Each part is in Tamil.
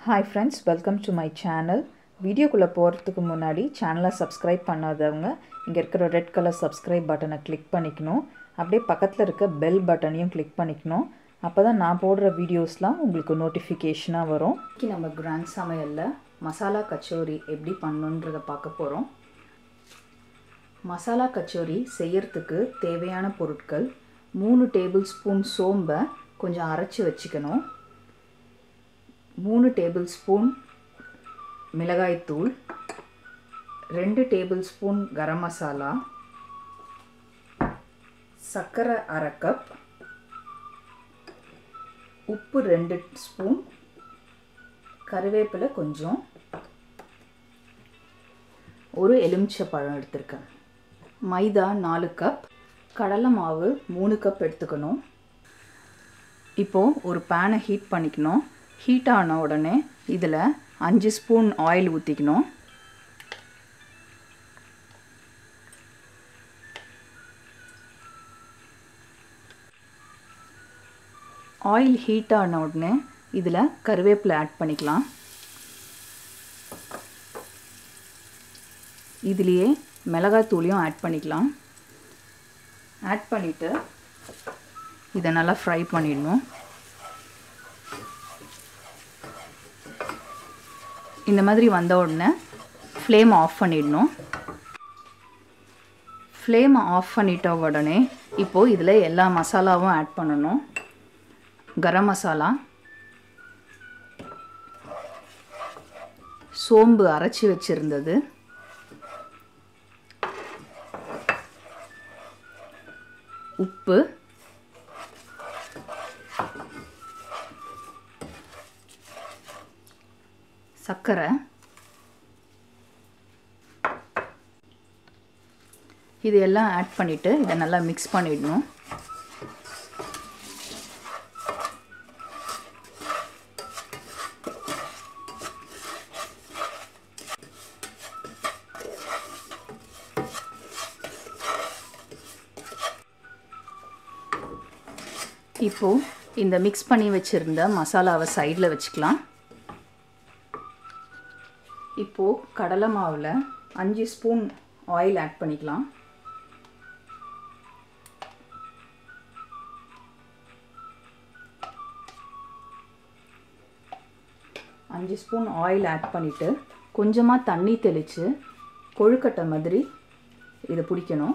hi friends welcome to my channel வீடியோக்குள்ளே போகிறதுக்கு முன்னாடி சேனலை சப்ஸ்கிரைப் பண்ணாதவங்க இங்கே இருக்கிற ரெட் கலர் சப்ஸ்கிரைப் பட்டனை கிளிக் பண்ணிக்கணும் அப்படியே பக்கத்தில் இருக்க பெல் பட்டனையும் கிளிக் பண்ணிக்கணும் அப்போ தான் நான் போடுற வீடியோஸ்லாம் உங்களுக்கு நோட்டிஃபிகேஷனாக வரும் இன்றைக்கி நம்ம கிராண்ட் சமையலில் மசாலா கச்சோரி எப்படி பண்ணணுன்றதை பார்க்க போகிறோம் மசாலா கச்சோரி செய்யறதுக்கு தேவையான பொருட்கள் மூணு டேபிள் ஸ்பூன் சோம்பை கொஞ்சம் அரைச்சி வச்சுக்கணும் மூணு டேபிள் ஸ்பூன் மிளகாய்த்தூள் ரெண்டு டேபிள் ஸ்பூன் கரம் மசாலா சர்க்கரை அரை கப் உப்பு ரெண்டு ஸ்பூன் கருவேப்பிலை கொஞ்சம் ஒரு எலுமிச்சை பழம் எடுத்திருக்கேன் மைதா நாலு கப் கடலை மாவு மூணு கப் எடுத்துக்கணும் இப்போது ஒரு பேனை ஹீட் பண்ணிக்கணும் ஹீட் ஆன உடனே இதில் அஞ்சு ஸ்பூன் ஆயில் ஊற்றிக்கணும் ஆயில் ஹீட் ஆன உடனே இதில் கருவேப்பிலை ஆட் பண்ணிக்கலாம் இதுலேயே மிளகாத்தூளியும் ஆட் பண்ணிக்கலாம் ஆட் பண்ணிவிட்டு இதை நல்லா ஃப்ரை பண்ணிடணும் இந்த மாதிரி வந்த உடனே ஃப்ளேம் ஆஃப் பண்ணிடணும் ஃப்ளேம் ஆஃப் பண்ணிட்ட உடனே இப்போது இதில் எல்லா மசாலாவும் ஆட் பண்ணணும் கரம் மசாலா சோம்பு அரைச்சி வச்சுருந்தது உப்பு சர்க்கரை இது எல்லாம் ஆட் பண்ணிவிட்டு இதை நல்லா மிக்ஸ் பண்ணிடணும் இப்போது இந்த மிக்ஸ் பண்ணி வச்சுருந்த மசாலாவை சைடில் வச்சுக்கலாம் இப்போது கடலை மாவில் அஞ்சு ஸ்பூன் ஆயில் ஆட் பண்ணிக்கலாம் அஞ்சு ஸ்பூன் ஆயில் ஆட் பண்ணிவிட்டு கொஞ்சமாக தண்ணி தெளித்து கொழுக்கட்டை மாதிரி இதை பிடிக்கணும்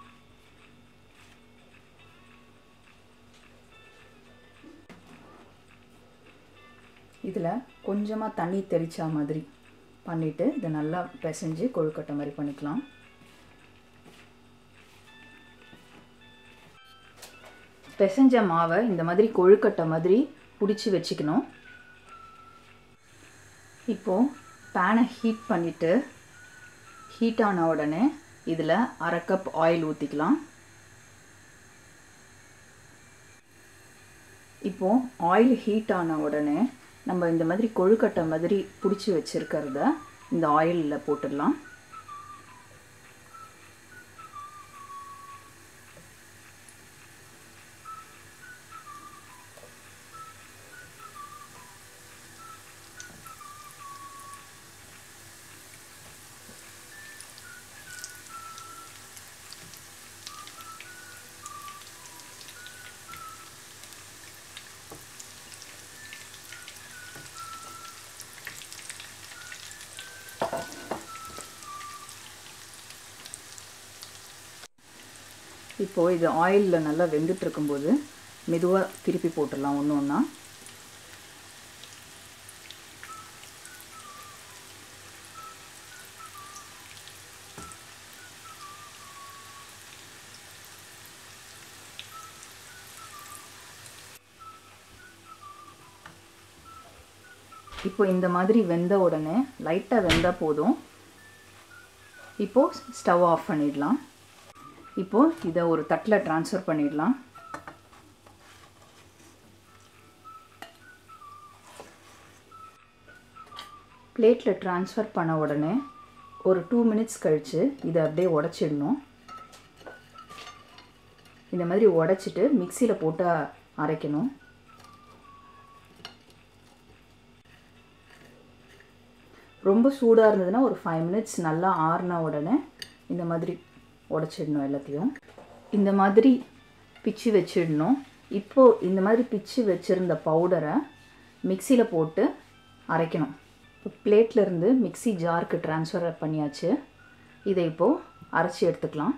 இதில் கொஞ்சமாக தண்ணி தெளித்தா மாதிரி பண்ணிவிட்டு இதை நல்லா பிசைஞ்சு கொழுக்கட்டை மாதிரி பண்ணிக்கலாம் பிசைஞ்ச மாவை இந்த மாதிரி கொழுக்கட்டை மாதிரி பிடிச்சி வச்சுக்கணும் இப்போது பேனை ஹீட் பண்ணிவிட்டு ஹீட் ஆன உடனே இதில் அரை கப் ஆயில் ஊற்றிக்கலாம் இப்போது ஆயில் ஹீட் ஆன உடனே நம்ம இந்த மாதிரி கொழுக்கட்டை மாதிரி பிடிச்சி வச்சுருக்கிறத இந்த ஆயிலில் போட்டுடலாம் இப்போது இது ஆயிலில் நல்லா வெந்துட்டு இருக்கும்போது மெதுவாக திருப்பி போட்டுடலாம் ஒன்று ஒன்றா இப்போ இந்த மாதிரி வெந்த உடனே லைட்டாக வெந்தால் போதும் இப்போது ஸ்டவ் ஆஃப் பண்ணிடலாம் இப்போது இதை ஒரு தட்டில் ட்ரான்ஸ்ஃபர் பண்ணிடலாம் பிளேட்டில் ட்ரான்ஸ்ஃபர் பண்ண உடனே ஒரு டூ மினிட்ஸ் கழித்து இதை அப்படியே உடச்சிடணும் இந்த மாதிரி உடச்சிட்டு மிக்சியில் போட்டு அரைக்கணும் ரொம்ப சூடாக இருந்ததுன்னா ஒரு ஃபைவ் மினிட்ஸ் நல்லா ஆறின உடனே இந்த மாதிரி உடச்சிடணும் எல்லாத்தையும் இந்த மாதிரி பிச்சு வச்சிடணும் இப்போது இந்த மாதிரி பிச்சு வச்சுருந்த பவுடரை மிக்சியில் போட்டு அரைக்கணும் இப்போ பிளேட்லேருந்து மிக்சி ஜாருக்கு ட்ரான்ஸ்ஃபர் பண்ணியாச்சு இதை இப்போது அரைச்சி எடுத்துக்கலாம்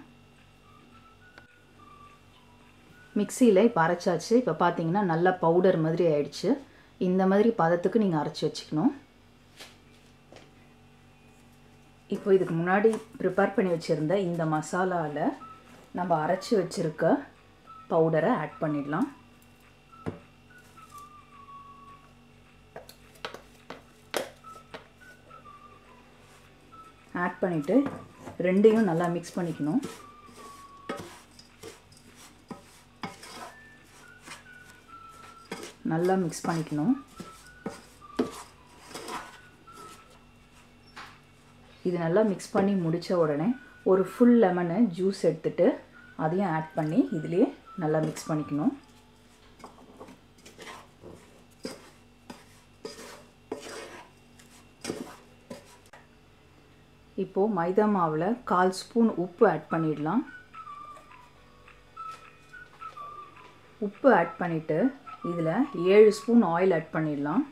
மிக்சியில் இப்போ அரைச்சாச்சு இப்போ பார்த்தீங்கன்னா நல்லா பவுடர் மாதிரி ஆயிடுச்சு இந்த மாதிரி பதத்துக்கு நீங்கள் அரைச்சி வச்சுக்கணும் இப்போ இதுக்கு முன்னாடி ப்ரிப்பேர் பண்ணி வச்சுருந்த இந்த மசாலாவில் நம்ம அரைச்சி வச்சுருக்க பவுடரை ஆட் பண்ணிடலாம் ஆட் பண்ணிவிட்டு ரெண்டையும் நல்லா மிக்ஸ் பண்ணிக்கணும் நல்லா மிக்ஸ் பண்ணிக்கணும் இது நல்லா மிக்ஸ் பண்ணி முடித்த உடனே ஒரு ஃபுல் லெமனை ஜூஸ் எடுத்துட்டு அதையும் ஆட் பண்ணி இதுலேயே நல்லா மிக்ஸ் பண்ணிக்கணும் இப்போது மைதா மாவில் கால் ஸ்பூன் உப்பு ஆட் பண்ணிடலாம் உப்பு ஆட் பண்ணிவிட்டு இதில் ஏழு ஸ்பூன் ஆயில் ஆட் பண்ணிடலாம்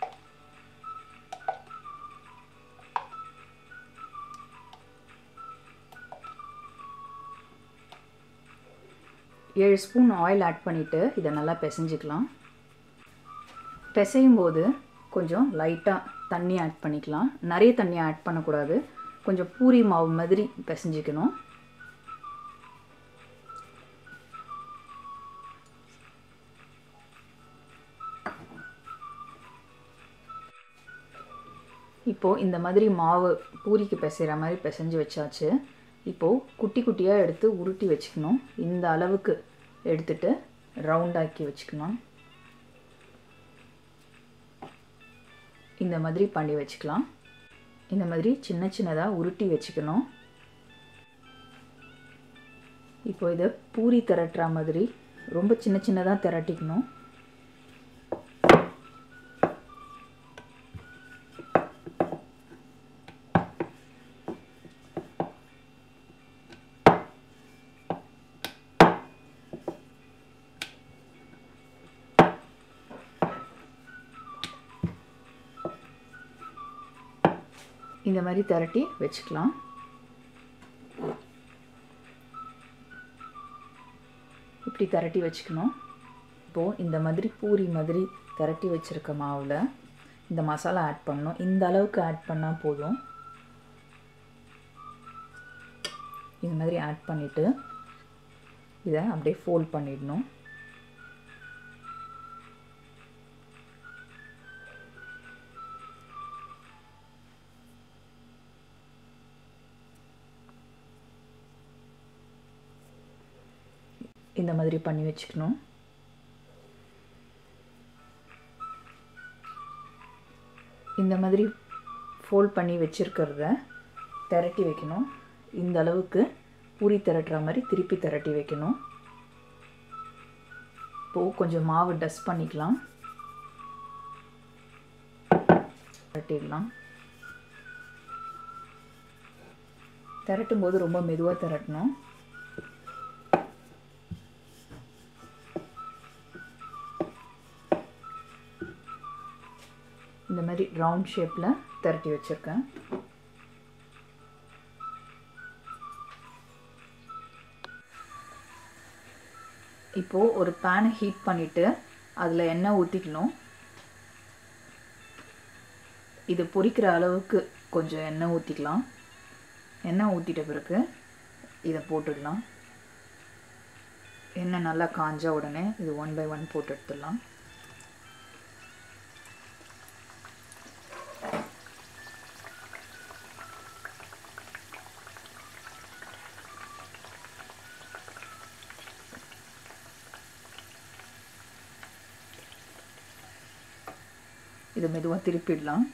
ஏழு ஸ்பூன் ஆயில் ஆட் பண்ணிவிட்டு இதை நல்லா பிசைஞ்சிக்கலாம் பிசையும் போது கொஞ்சம் லைட்டாக தண்ணி ஆட் பண்ணிக்கலாம் நிறைய தண்ணி ஆட் பண்ணக்கூடாது கொஞ்சம் பூரி மாவு மாதிரி பிசைஞ்சிக்கணும் இப்போது இந்த மாதிரி மாவு பூரிக்கு பிசைகிற மாதிரி பிசைஞ்சு வச்சாச்சு இப்போது குட்டி குட்டியாக எடுத்து உருட்டி வச்சுக்கணும் இந்த அளவுக்கு எடுத்துட்டு ரவுண்டாக்கி வச்சுக்கணும் இந்த மாதிரி பண்ணி வச்சுக்கலாம் இந்த மாதிரி சின்ன சின்னதாக உருட்டி வச்சுக்கணும் இப்போ இதை பூரி திரட்டுற மாதிரி ரொம்ப சின்ன சின்னதாக திரட்டிக்கணும் இந்த மாதிரி திரட்டி வச்சுக்கலாம் இப்படி திரட்டி வச்சுக்கணும் இப்போது இந்த மாதிரி பூரி மாதிரி திரட்டி வச்சுருக்க மாவில் இந்த மசாலா ஆட் பண்ணணும் இந்த அளவுக்கு ஆட் பண்ணால் போதும் இந்த மாதிரி ஆட் பண்ணிவிட்டு இதை அப்படியே ஃபோல்ட் பண்ணிடணும் இந்த மாதிரி பண்ணி வச்சுக்கணும் இந்த மாதிரி ஃபோல்ட் பண்ணி வச்சுருக்கிறத திரட்டி வைக்கணும் இந்த அளவுக்கு பூரி திரட்டுற மாதிரி திருப்பி திரட்டி வைக்கணும் இப்போது கொஞ்சம் மாவு டஸ்ட் பண்ணிக்கலாம் திரட்டிடலாம் திரட்டும் போது ரொம்ப மெதுவாக திரட்டணும் இந்த மாதிரி ரவுண்ட் ஷேப்பில் திரட்டி வச்சுருக்கேன் இப்போது ஒரு பேனை ஹீட் பண்ணிவிட்டு அதில் எண்ணெய் ஊற்றிக்கணும் இது பொரிக்கிற அளவுக்கு கொஞ்சம் எண்ணெய் ஊற்றிக்கலாம் எண்ணெய் ஊற்றிட்ட பிறகு இதை போட்டுடலாம் எண்ணெய் நல்லா காஞ்ச உடனே இது ஒன் பை ஒன் போட்டு எடுத்துடலாம் இதை மெதுவாக திருப்பிடலாம்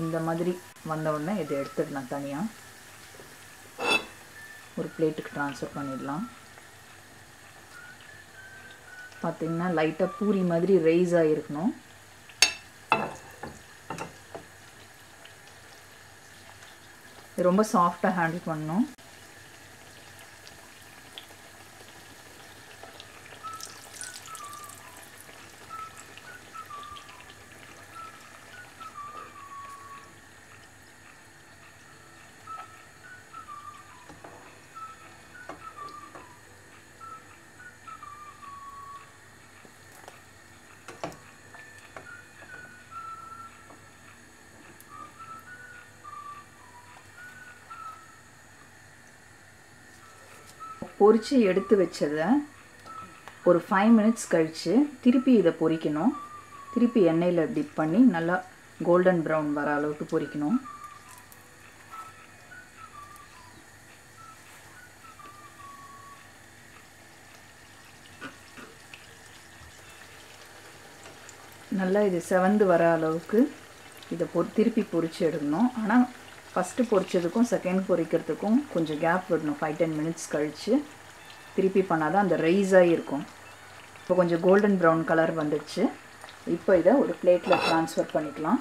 இந்த மாதிரி வந்த உடனே இதை எடுத்துடலாம் தனியாக ஒரு பிளேட்டுக்கு ட்ரான்ஸ்ஃபர் பண்ணிடலாம் பார்த்திங்கன்னா லைட்டாக பூரி மாதிரி ரைஸ் ஆகிருக்கணும் இது ரொம்ப சாஃப்டாக ஹேண்டில் பண்ணணும் பொரித்து எடுத்து வச்சதை ஒரு ஃபைவ் மினிட்ஸ் கழித்து திருப்பி இதை பொரிக்கணும் திருப்பி எண்ணெயில் டிப் பண்ணி நல்லா கோல்டன் ப்ரௌன் வர அளவுக்கு பொரிக்கணும் நல்லா இது செவந்து வர அளவுக்கு இதை பொ திருப்பி பொரிச்சு எடுக்கணும் ஆனால் ஃபஸ்ட்டு பொரிச்சதுக்கும் செகண்ட் பொரிக்கிறதுக்கும் கொஞ்சம் கேப் விடணும் ஃபைவ் டென் மினிட்ஸ் கழித்து திருப்பி பண்ணால் தான் அந்த ரைஸாக இருக்கும் இப்போ கொஞ்சம் கோல்டன் ப்ரௌன் கலர் வந்துடுச்சு இப்போ இதை ஒரு பிளேட்டில் ட்ரான்ஸ்ஃபர் பண்ணிக்கலாம்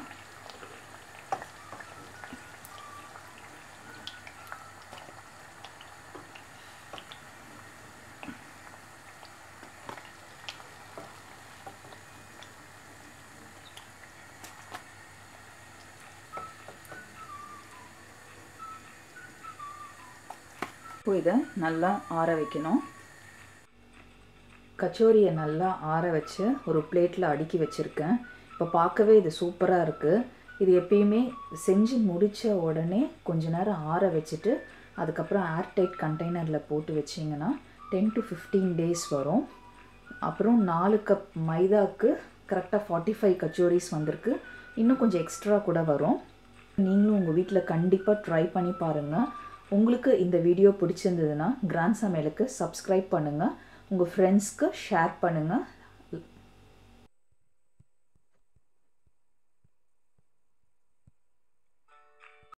இப்போ இதை நல்லா ஆற வைக்கணும் கச்சோரியை நல்லா ஆற வச்சு ஒரு பிளேட்டில் அடுக்கி வச்சுருக்கேன் இப்போ பார்க்கவே இது சூப்பராக இருக்குது இது எப்பயுமே செஞ்சு முடித்த உடனே கொஞ்ச நேரம் ஆற வச்சுட்டு அதுக்கப்புறம் ஏர்டைட் கண்டெய்னரில் போட்டு வச்சிங்கன்னா டென் டு ஃபிஃப்டீன் டேஸ் வரும் அப்புறம் நாலு கப் மைதாவுக்கு கரெக்டாக ஃபார்ட்டி ஃபைவ் கச்சோரிஸ் வந்திருக்கு இன்னும் கொஞ்சம் எக்ஸ்ட்ரா கூட வரும் நீங்களும் உங்கள் வீட்டில் கண்டிப்பாக ட்ரை பண்ணி பாருங்கள் உங்களுக்கு இந்த வீடியோ பிடிச்சிருந்ததுன்னா கிராண்ட் சமையலுக்கு சப்ஸ்கிரைப் பண்ணுங்கள் உங்கள் ஃப்ரெண்ட்ஸ்க்கு ஷேர் பண்ணுங்கள்